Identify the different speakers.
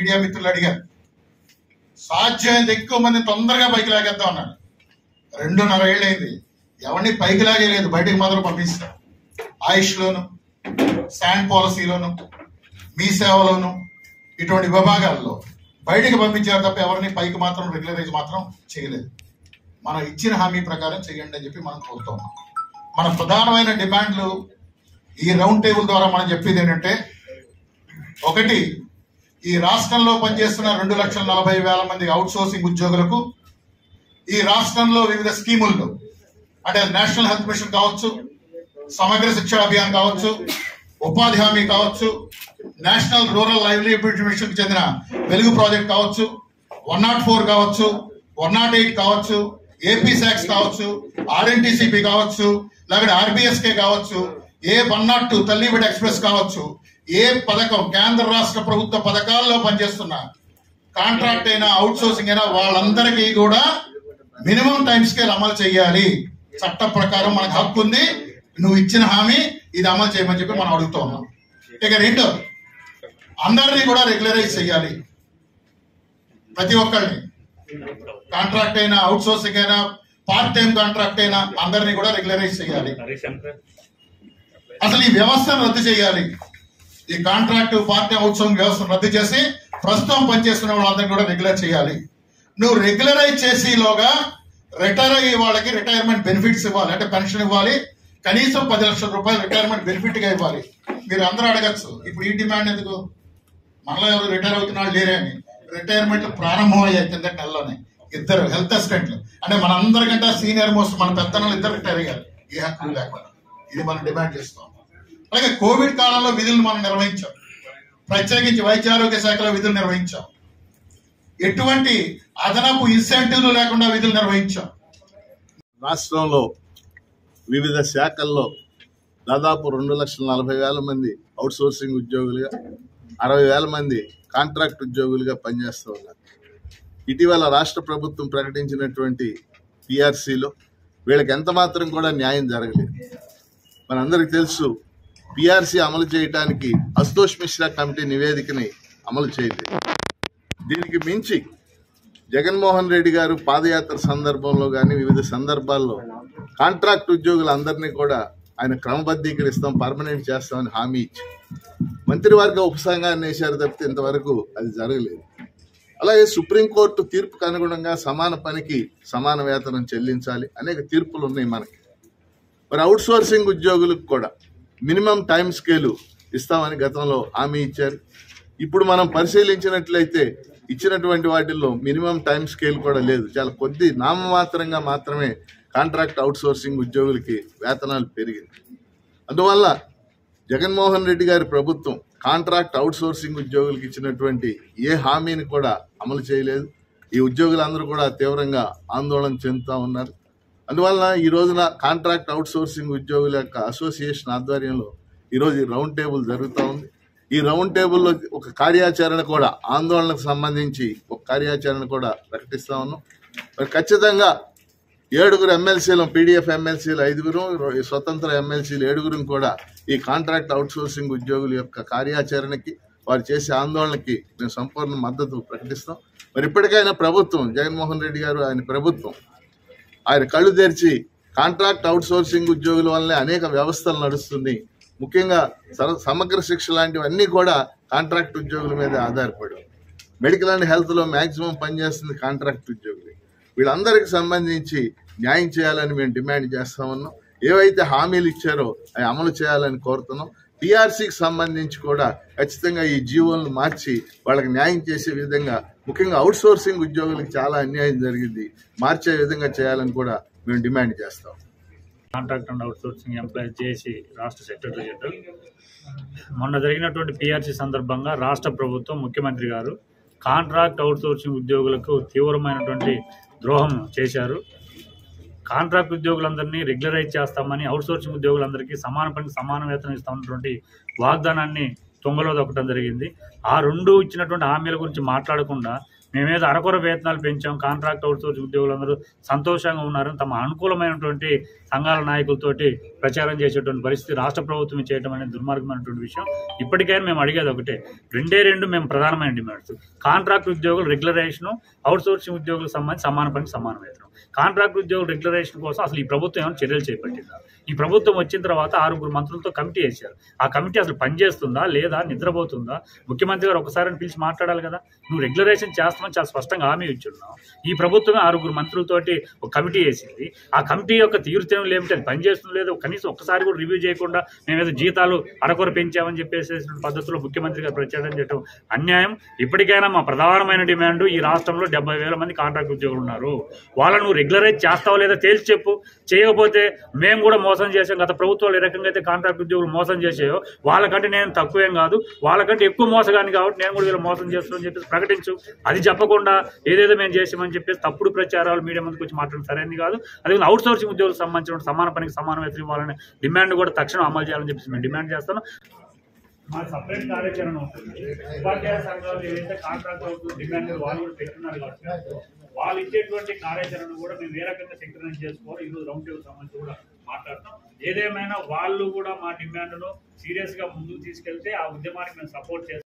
Speaker 1: Media మిత్రులు అడిగారు సాధ్యమైనంత ఎక్కువ మంది తొందరగా పైకి లాగేద్దాం అన్నారు రెండున్నర ఏళ్ళైంది ఎవరిని పైకి లాగేయలేదు బయటకు మాత్రం పంపిస్తారు ఆయుష్లోను శాండ్ పాలసీలోను మీ సేవలోను ఇటువంటి విభాగాల్లో బయటకు పంపించారు తప్ప ఎవరిని పైకి మాత్రం రెగ్యులరైజ్ మాత్రం చేయలేదు మనం ఇచ్చిన హామీ ప్రకారం చేయండి అని చెప్పి మనం కోరుతున్నాం మన ప్రధానమైన డిమాండ్లు ఈ రౌండ్ టేబుల్ ద్వారా మనం చెప్పేది ఏంటంటే ఒకటి ఈ రాష్ట్రంలో పనిచేస్తున్న రెండు లక్షల నలభై వేల మంది అవుట్ సోర్సింగ్ ఉద్యోగులకు ఈ రాష్ట్రంలో వివిధ స్కీముల్లో అంటే నేషనల్ హెల్త్ మిషన్ కావచ్చు సమగ్ర శిక్ష అభియాన్ కావచ్చు ఉపాధి హామీ కావచ్చు నేషనల్ రూరల్ లైవ్లీహుడ్ మిషన్ చెందిన వెలుగు ప్రాజెక్ట్ కావచ్చు వన్ నాట్ ఫోర్ కావచ్చు వన్ నాట్ ఎయిట్ కావచ్చు ఏపీ సాక్స్ కావచ్చు ఆర్ఎన్టీసీపీ కావచ్చు లేకపోతే ఆర్బిఎస్కే కావచ్చు ఏ వన్ నాట్ టూ తల్లిబిడ్ ఎక్స్ప్రెస్ కావచ్చు ఏ పథకం కేంద్ర రాష్ట్ర ప్రభుత్వ పథకాల్లో పనిచేస్తున్న కాంట్రాక్ట్ అయినా అవుట్ సోర్సింగ్ అయినా వాళ్ళందరికీ కూడా మినిమం టైం స్కేల్ అమలు చేయాలి చట్ట ప్రకారం మనకు హక్కు ఉంది నువ్వు ఇచ్చిన హామీ ఇది అమలు చేయమని చెప్పి మనం అడుగుతూ ఉన్నాం ఇక రెండో అందరినీ కూడా రెగ్యులరైజ్ చేయాలి ప్రతి ఒక్కరిని కాంట్రాక్ట్ అయినా అవుట్ సోర్సింగ్ అయినా పార్ట్ టైం కాంట్రాక్ట్ అయినా అందరినీ కూడా రెగ్యులరైజ్ చేయాలి అసలు ఈ వ్యవస్థను రద్దు చేయాలి ఈ contract part time outsourcing వ్యవస్థను రద్దు చేసి ప్రస్తుతం పనిచేస్తున్న వాళ్ళందరినీ కూడా రెగ్యులర్ చేయాలి నువ్వు రెగ్యులరైజ్ చేసేలోగా రిటైర్ అయ్యే వాళ్ళకి రిటైర్మెంట్ బెనిఫిట్స్ ఇవ్వాలి అంటే పెన్షన్ ఇవ్వాలి కనీసం పది లక్షల రూపాయలు రిటైర్మెంట్ బెనిఫిట్ గా ఇవ్వాలి మీరు అందరూ అడగచ్చు ఇప్పుడు ఈ డిమాండ్ ఎందుకు మనలో ఎవరు రిటైర్ అవుతున్న వాళ్ళు లేరే అని రిటైర్మెంట్ ప్రారంభం అయ్యాయి కిందటి నెలలోనే ఇద్దరు హెల్త్ అసిస్టెంట్లు అంటే మన అందరికంటే సీనియర్ మోస్ట్ మన పెద్దలు ఇద్దరు రిటైర్ అయ్యారు ఏ హక్కు లేకుండా ఇది మనం డిమాండ్ చేస్తాం అలాగే కోవిడ్ కాలంలో విధులు మనం నిర్వహించాం ప్రత్యేకించి వైద్య ఆరోగ్య శాఖలో విధులు నిర్వహించాం ఎటువంటి అదనపు ఇన్సెంటివ్లు లేకుండా విధులు నిర్వహించాం
Speaker 2: రాష్ట్రంలో వివిధ శాఖల్లో దాదాపు రెండు లక్షల నలభై వేల మంది అవుట్ సోర్సింగ్ ఉద్యోగులుగా అరవై వేల మంది కాంట్రాక్ట్ ఉద్యోగులుగా పనిచేస్తూ ఉన్నారు ఇటీవల రాష్ట్ర ప్రభుత్వం ప్రకటించినటువంటి పిఆర్సీలో వీళ్ళకి ఎంత మాత్రం కూడా న్యాయం జరగలేదు మనందరికీ తెలుసు పిఆర్సీ అమలు చేయడానికి అస్తోష్ మిశ్రా కమిటీ నివేదికని అమలు చేయలేదు దీనికి మించి జగన్మోహన్ రెడ్డి గారు పాదయాత్ర సందర్భంలో కానీ వివిధ సందర్భాల్లో కాంట్రాక్ట్ ఉద్యోగులందరినీ కూడా ఆయన క్రమబద్ధీకరిస్తాం పర్మనెంట్ చేస్తామని హామీ ఇచ్చి మంత్రివర్గ ఉపసంఘాన్ని వేశారు తప్పితే ఇంతవరకు అది జరగలేదు అలాగే సుప్రీంకోర్టు తీర్పుకు అనుగుణంగా సమాన పనికి సమాన వేతనం చెల్లించాలి అనేక తీర్పులు ఉన్నాయి మనకి మరి అవుట్ సోర్సింగ్ ఉద్యోగులకు కూడా మినిమం టైం స్కేలు ఇస్తామని గతంలో హామీ ఇచ్చారు ఇప్పుడు మనం పరిశీలించినట్లయితే ఇచ్చినటువంటి వాటిల్లో మినిమం టైం స్కేల్ కూడా లేదు చాలా కొద్ది నామమాత్రంగా మాత్రమే కాంట్రాక్ట్ అవుట్ సోర్సింగ్ ఉద్యోగులకి వేతనాలు పెరిగింది అందువల్ల జగన్మోహన్ రెడ్డి గారి ప్రభుత్వం కాంట్రాక్ట్ అవుట్ సోర్సింగ్ ఉద్యోగులకు ఇచ్చినటువంటి ఏ హామీని కూడా అమలు చేయలేదు ఈ ఉద్యోగులందరూ కూడా తీవ్రంగా ఆందోళన చెందుతా ఉన్నారు అందువలన ఈ రోజున కాంట్రాక్ట్ అవుట్ సోర్సింగ్ ఉద్యోగుల యొక్క అసోసియేషన్ ఆధ్వర్యంలో ఈరోజు ఈ రౌండ్ టేబుల్ జరుగుతూ ఉంది ఈ రౌండ్ టేబుల్లో ఒక కార్యాచరణ కూడా ఆందోళనకు సంబంధించి ఒక కార్యాచరణ కూడా ప్రకటిస్తా ఉన్నాం మరి ఖచ్చితంగా ఏడుగురు ఎమ్మెల్సీలు పీడీఎఫ్ ఎమ్మెల్సీలు ఐదుగురు స్వతంత్ర ఎమ్మెల్సీలు ఏడుగురు కూడా ఈ కాంట్రాక్ట్ అవుట్ సోర్సింగ్ ఉద్యోగుల యొక్క కార్యాచరణకి వారు చేసే ఆందోళనకి మేము సంపూర్ణ మద్దతు ప్రకటిస్తాం మరి ఇప్పటికైనా ప్రభుత్వం జగన్మోహన్ రెడ్డి గారు ఆయన ప్రభుత్వం ఆయన కళ్ళు తెరిచి కాంట్రాక్ట్ అవుట్ సోర్సింగ్ ఉద్యోగుల వల్లే అనేక వ్యవస్థలు నడుస్తుంది ముఖ్యంగా సర- సమగ్ర శిక్ష లాంటివన్నీ కూడా కాంట్రాక్ట్ ఉద్యోగుల మీద ఆధారపడి ఉన్నాయి. మెడికల్ అండ్ హెల్త్ లో మాక్సిమం పనిచేస్తుంది కాంట్రాక్ట్ ఉద్యోగులు వీళ్ళందరికి సంబంధించి న్యాయం చేయాలని మేము డిమాండ్ చేస్తా ఉన్నాం ఏవైతే హామీలు ఇచ్చారో అవి అమలు చేయాలని కోరుతున్నాం టీఆర్సీకి సంబంధించి కూడా ఖచ్చితంగా ఈ జీవోలను మార్చి వాళ్ళకి న్యాయం చేసే విధంగా ముఖ్యంగా అవుట్ సోర్సింగ్ ఉద్యోగులకు చాలా అన్యాయం జరిగింది మార్చే విధంగా చేయాలని కూడా మేము డిమాండ్ చేస్తాం
Speaker 3: contract and outsourcing employee చేసి రాష్ట్ర సెక్రటరీ జనరల్ మొన్న జరిగినటువంటి పిఆర్సీ సందర్భంగా రాష్ట్ర ప్రభుత్వం ముఖ్యమంత్రి గారు కాంట్రాక్ట్ అవుట్ సోర్సింగ్ ఉద్యోగులకు తీవ్రమైనటువంటి ద్రోహం చేశారు కాంట్రాక్ట్ ఉద్యోగులందరినీ రెగ్యులరైజ్ చేస్తామని అవుట్ సోర్సింగ్ ఉద్యోగులందరికీ సమాన పనికి సమాన వేతనం ఇస్తామన్నటువంటి వాగ్దానాన్ని తొంగలో దొక్కడం జరిగింది ఆ రెండు ఇచ్చినటువంటి హామీల గురించి మాట్లాడకుండా మేమేదో అరకొర వేతనాలు పెంచాం కాంట్రాక్ట్ అవుట్సోర్స్ ఉద్యోగులందరూ సంతోషంగా ఉన్నారని తమ అనుకూలమైనటువంటి సంఘాల నాయకులతోటి ప్రచారం చేసేటువంటి పరిస్థితి రాష్ట్ర ప్రభుత్వం చేయడం అనేది దుర్మార్గమైనటువంటి విషయం ఇప్పటికైనా మేము అడిగేది ఒకటే రెండే రెండు మేము ప్రధానమైన డిమాండ్స్ కాంట్రాక్ట్ ఉద్యోగులు రెగ్యులరేషన్ అవుట్ సోర్సింగ్ ఉద్యోగులకు సంబంధించి సమాన పనికి సమాన వేతనం కాంట్రాక్ట్ ఉద్యోగుల రెగ్యులరేషన్ కోసం అసలు ఈ ప్రభుత్వం ఏమైనా చర్యలు చేపట్టిందా ఈ ప్రభుత్వం వచ్చిన తర్వాత ఆరుగురు మంత్రులతో కమిటీ వేశారు ఆ కమిటీ అసలు పనిచేస్తుందా లేదా నిద్రపోతుందా ముఖ్యమంత్రి గారు ఒకసారి పిలిచి మాట్లాడాలి కదా నువ్వు రెగ్యులరేషన్ చేస్తామని చాలా స్పష్టంగా హామీ ఇచ్చున్నావు ఈ ప్రభుత్వమే ఆరుగురు మంత్రులతోటి ఒక కమిటీ వేసింది ఆ కమిటీ యొక్క తీరుతేనం ఏమిటి అది పనిచేస్తుందో లేదో కనీసం ఒక్కసారి కూడా రివ్యూ చేయకుండా మేమేదో జీతాలు అరకొర పెంచామని చెప్పేసి పద్ధతిలో ముఖ్యమంత్రి గారు ప్రచారం చేయడం అన్యాయం ఇప్పటికైనా మా ప్రధానమైన డిమాండ్ ఈ రాష్ట్రంలో డెబ్బై వేల మంది కాంట్రాక్ట్ ఉద్యోగులు ఉన్నారు వాళ్ళను నువ్వు రెగ్యులరైజ్ చేస్తావో లేదో తేల్చి చెప్పు చేయకపోతే మేము కూడా మోసం చేసాం గత ప్రభుత్వాలు ఏ రకంగా అయితే కాంట్రాక్ట్ ఉద్యోగులు మోసం చేసాయో వాళ్ళకంటే నేను తక్కువేం కాదు వాళ్ళకంటే ఎక్కువ మోసగాని కాబట్టి నేను కూడా వీళ్ళు మోసం చేస్తున్నాను చెప్పేసి ప్రకటించు అది చెప్పకుండా ఏదేదో మేము చేసామని చెప్పేసి తప్పుడు ప్రచారాలు మీడియా ముందుకు వచ్చి మాట్లాడడం సరైనది కాదు అదే అవుట్ సోర్సింగ్ ఉద్యోగులకు సంబంధించిన సమాన పనికి సమాన వేతనం ఇవ్వాలని డిమాండ్ కూడా తక్షణం అమలు చేయాలని చెప్పేసి మేము డిమాండ్ చేస్తాను మా సపరేట్ కార్యాచరణ ఉంటుంది ఉపాధ్యాయ సంఘాలు ఏదైతే కాంట్రాక్ట్ అవుతుంది డిమాండ్ వాళ్ళు కూడా పెట్టున్నారు కాబట్టి వాళ్ళు ఇచ్చేటువంటి కార్యాచరణ కూడా మేము ఏ రకంగా సింక్రనైజ్ చేసుకోవాలి ఈరోజు రౌండ్ టేబుల్ సంబంధించి కూడా మాట్లాడతాం ఏదేమైనా వాళ్ళు కూడా మా డిమాండ్ను సీరియస్ గా ముందుకు తీసుకెళ్తే ఆ ఉద్యమానికి మేము సపోర్ట్ చేస్తాం